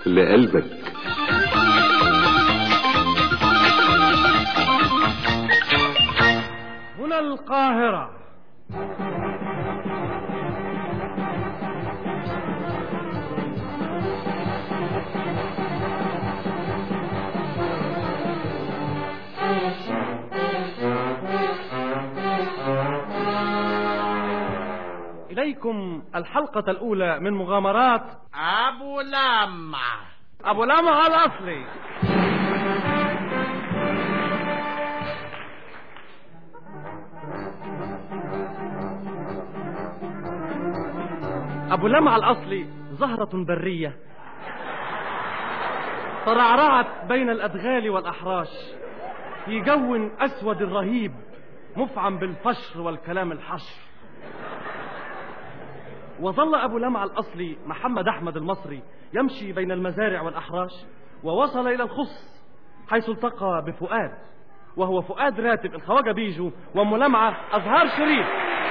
لقلبك هنا القاهرة إليكم الحلقة الأولى من مغامرات ابو لمع أبو لمع الأصلي أبو لمع الأصلي زهرة برية ترعرعت بين الأدغال والأحراش في جو أسود رهيب مفعم بالفشر والكلام الحشر وظل أبو لمع الأصلي محمد أحمد المصري يمشي بين المزارع والأحراش ووصل إلى الخص حيث التقى بفؤاد وهو فؤاد راتب الخواجة بيجو وملمعة أزهار شريف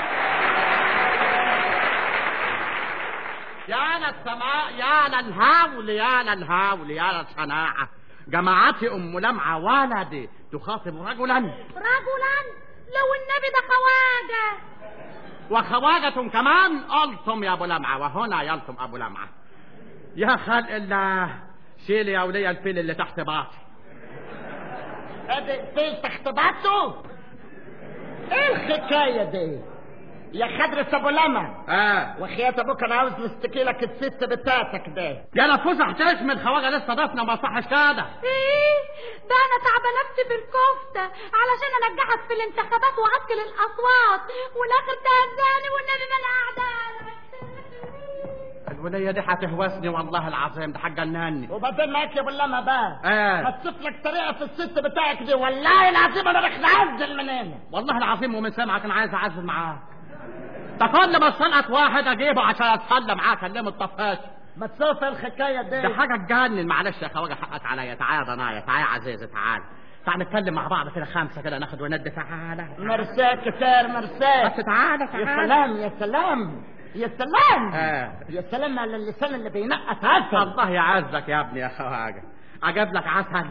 يا للسماء يا للهول يا للهول يا للصناعة جماعتي أم لمعة ولدي تخاطب رجلا رجلا لو النبي ده خواجه وخواجة كمان قلتم يا أبو لمعة وهنا يلتم أبو لمعة يا خلق الله شيل يا ولي الفيل اللي تحت باطي ادي في تحت باطه ايه الحكايه دي يا خضرة ابو لمع اه وخيات ابوك انا عاوز نستكي لك الست بتاعتك ده يا نفوس احتاج من خواجة لسه ضفنا ما صحش كده ايه ده انا تعبانه في الكفته علشان انجحك في الانتخابات واكل الاصوات والاخر تهزاني والنبي ما انا قاعده الولية دي هتهوسني والله العظيم ده هتجنني وبعدين معاك يا ابو لمع بقى اه هتصف لك طريقه في الست بتاعك دي والله العظيم انا رح نعزل من هنا والله العظيم ومن سمعك انا عايز اعزل معاك ده كل ما اتسلقت واحد اجيبه عشان اتسلى معاه اكلمه الطفاش ما تشوف ايه الحكايه دي ده حاجه تجنن معلش يا خواجه حقك عليا تعالى يا ضنايا تعالى يا عزيزي تعالى تعال نتكلم مع بعض كده خمسه كده ناخد وندي تعالى مرساك كتير مرساك بس تعالى يا تعالى سلام يا سلام يا سلام آه. يا سلام على اللسان اللي بينقط عسل الله يعزك يا ابني يا خواجه عجب لك عسل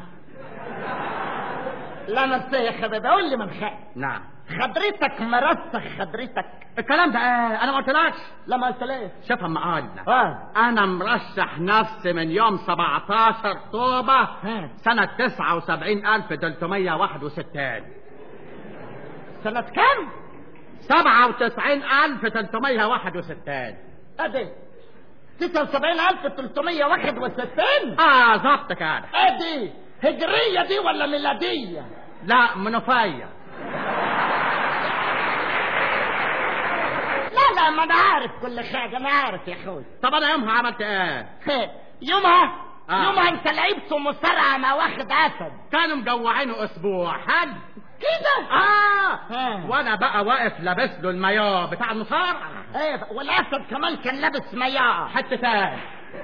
لا مرسي يا حبيبي قول لي من خير نعم خضرتك مرسخ خضرتك الكلام ده ايه انا ما قلتلكش لا ما قلتليش شوف اما قال اه انا مرشح نفسي من يوم 17 طوبة ها. سنة 99361 سنة كام؟ 97361 ادي 79361 اه ظبط كده ادي هجرية دي ولا ميلادية؟ لا منوفية لا لا ما انا عارف كل حاجة انا عارف يا اخوي طب انا يومها عملت ايه يومها آه. يومها انت لعبت مصارعة مع واخد اسد كانوا مجوعينه اسبوع حل كده اه آه. وانا بقى واقف لابس له المايو بتاع المصارعة ايه والاسد كمان كان لابس مياه حتتين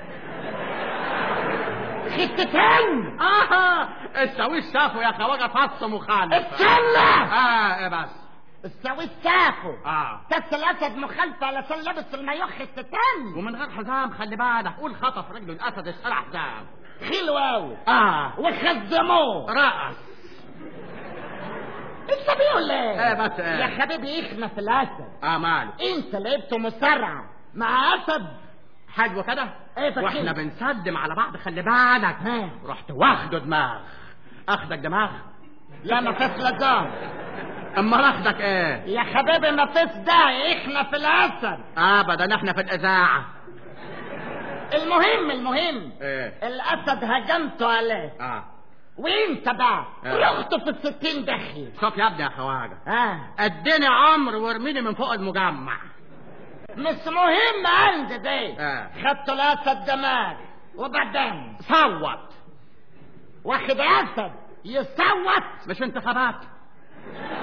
حتتين اه الشاويش شافوا يا خواجه فص مخالف اتسلى اه ايه بس السويس شافه اه بس الاسد مخالفه علشان لابس المايوه حتتين ومن غير حزام خلي بالك قول خطف رجله الاسد اشترى حزام حلو قوي اه وخزموه رقص انت بيقول ايه ايه بس ايه يا حبيبي احنا في الاسد اه ماله انت لعبت مصارعه مع اسد حلو كده ايه فكرة؟ واحنا بنسلم على بعض خلي بالك ها. رحت واخده دماغ اخدك دماغ لا ما فيش لزام اما اخدك ايه يا حبيبي ما فيش داعي احنا في الاسد ابدا احنا في الاذاعه المهم المهم ايه الاسد هجمته عليه اه وانت بقى آه. رحت في الستين دخل شوف يا ابني يا خواجه اه اديني عمر وارميني من فوق المجمع مش مهم عندي دي آه. خدت الاسد دماغ وبعدين صوت واخد اسد يصوت مش انتخابات